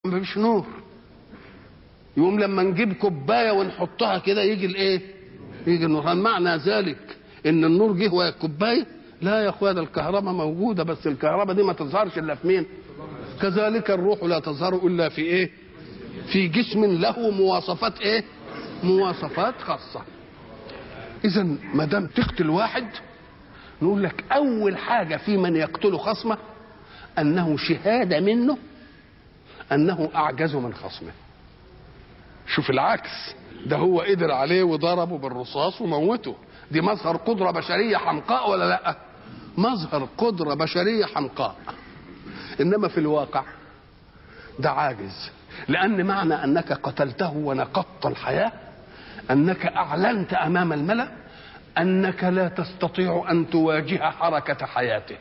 مفيش نور يقوم لما نجيب كوبايه ونحطها كده يجي الايه يجي النور هل معنى ذلك ان النور جه وهي الكوبايه لا يا اخويا ده الكهرباء موجوده بس الكهرباء دي ما تظهرش الا في مين كذلك الروح لا تظهر الا في ايه في جسم له مواصفات ايه مواصفات خاصه اذا ما دام تقتل واحد نقول لك اول حاجه في من يقتل خصمه انه شهاده منه انه اعجز من خصمه شوف العكس ده هو قدر عليه وضربه بالرصاص وموته دي مظهر قدرة بشرية حمقاء ولا لا مظهر قدرة بشرية حمقاء إنما في الواقع ده عاجز لأن معنى أنك قتلته ونقضت الحياة أنك أعلنت أمام الملأ أنك لا تستطيع أن تواجه حركة حياته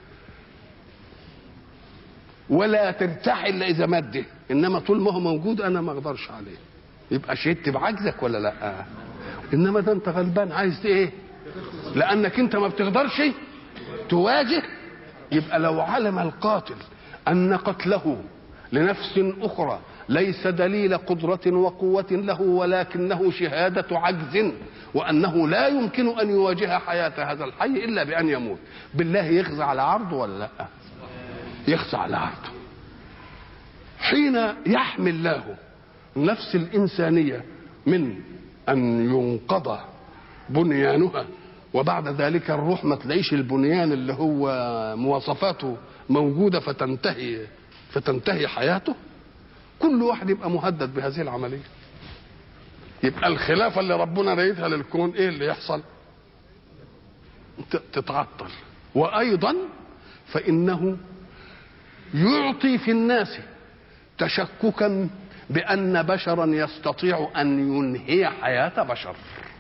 ولا ترتاح الا اذا مده انما طول ما هو موجود انا ما اقدرش عليه يبقى شهدت بعجزك ولا لا انما ده انت غلبان عايز ايه لانك انت ما بتقدرش تواجه يبقى لو علم القاتل ان قتله لنفس اخرى ليس دليل قدرة وقوة له ولكنه شهادة عجز وأنه لا يمكن أن يواجه حياة هذا الحي إلا بأن يموت بالله يخزى على عرضه ولا لا يخزى على عرضه حين يحمي الله النفس الإنسانية من أن ينقض بنيانها وبعد ذلك الروح ما تلاقيش البنيان اللي هو مواصفاته موجودة فتنتهي فتنتهي حياته كل واحد يبقى مهدد بهذه العملية يبقى الخلافة اللي ربنا رايدها للكون ايه اللي يحصل تتعطل وأيضا فإنه يعطي في الناس تشككا بأن بشرا يستطيع أن ينهي حياة بشر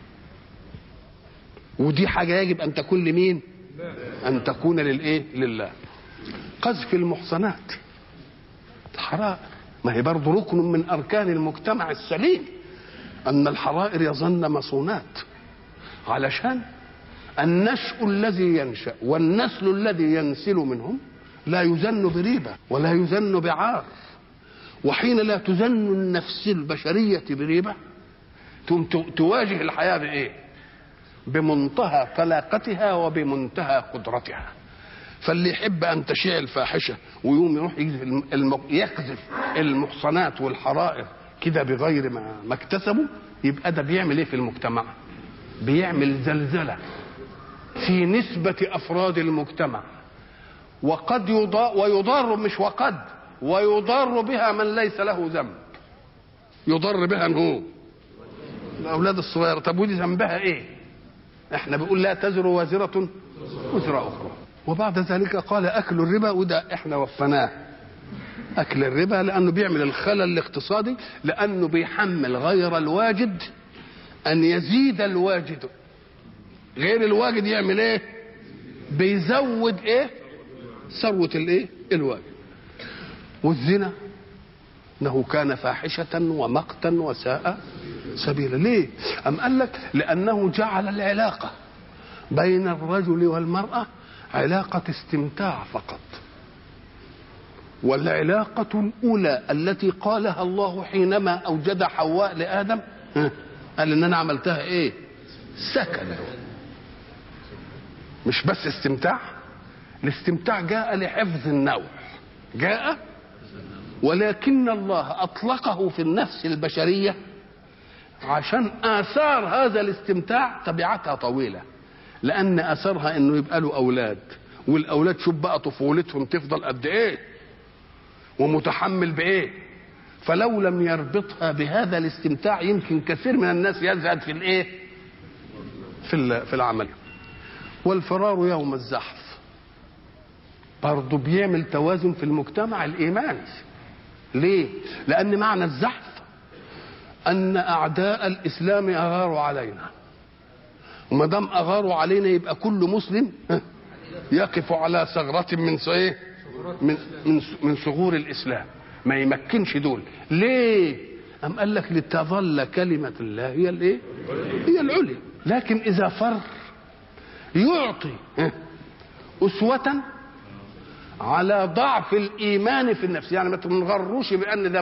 ودي حاجة يجب أن تكون لمين أن تكون للإيه لله قذف المحصنات حرائر ما هي برضه ركن من أركان المجتمع السليم أن الحرائر يظن مصونات علشان النشء الذي ينشأ والنسل الذي ينسل منهم لا يزن بريبة ولا يزن بعار وحين لا تزن النفس البشرية بريبة تواجه الحياة بإيه بمنتهى طلاقتها وبمنتهى قدرتها فاللي يحب أن تشيع الفاحشة ويقوم يروح يقذف المحصنات والحرائر كده بغير ما, ما اكتسبوا يبقى ده بيعمل ايه في المجتمع بيعمل زلزلة في نسبة أفراد المجتمع وقد يضار ويضار مش وقد ويضار بها من ليس له ذنب يضر بها هو الاولاد الصغيره طب ودي ذنبها ايه احنا بنقول لا تزر وازره وزر اخرى وبعد ذلك قال اكل الربا وده احنا وفناه اكل الربا لانه بيعمل الخلل الاقتصادي لانه بيحمل غير الواجد ان يزيد الواجد غير الواجد يعمل ايه بيزود ايه ثروه الايه الواجد والزنا انه كان فاحشه ومقتا وساء سبيلا ليه ام قال لك لانه جعل العلاقه بين الرجل والمراه علاقه استمتاع فقط والعلاقة الأولى التي قالها الله حينما أوجد حواء لآدم قال إن أنا عملتها إيه؟ سكن مش بس استمتاع الاستمتاع جاء لحفظ النوع جاء ولكن الله أطلقه في النفس البشرية عشان آثار هذا الاستمتاع طبيعتها طويلة لأن آثارها إنه يبقى له أولاد والأولاد شوف بقى طفولتهم تفضل قد إيه ومتحمل بايه فلو لم يربطها بهذا الاستمتاع يمكن كثير من الناس يزهد في الايه في في العمل والفرار يوم الزحف برضه بيعمل توازن في المجتمع الايماني ليه لان معنى الزحف ان اعداء الاسلام اغاروا علينا وما دام اغاروا علينا يبقى كل مسلم يقف على ثغره من ايه من من من ثغور الاسلام ما يمكنش دول ليه أم قال لك لتظل كلمة الله هي الايه؟ هي العليا، لكن إذا فر يعطي أسوة على ضعف الإيمان في النفس، يعني ما تنغروش بأن ده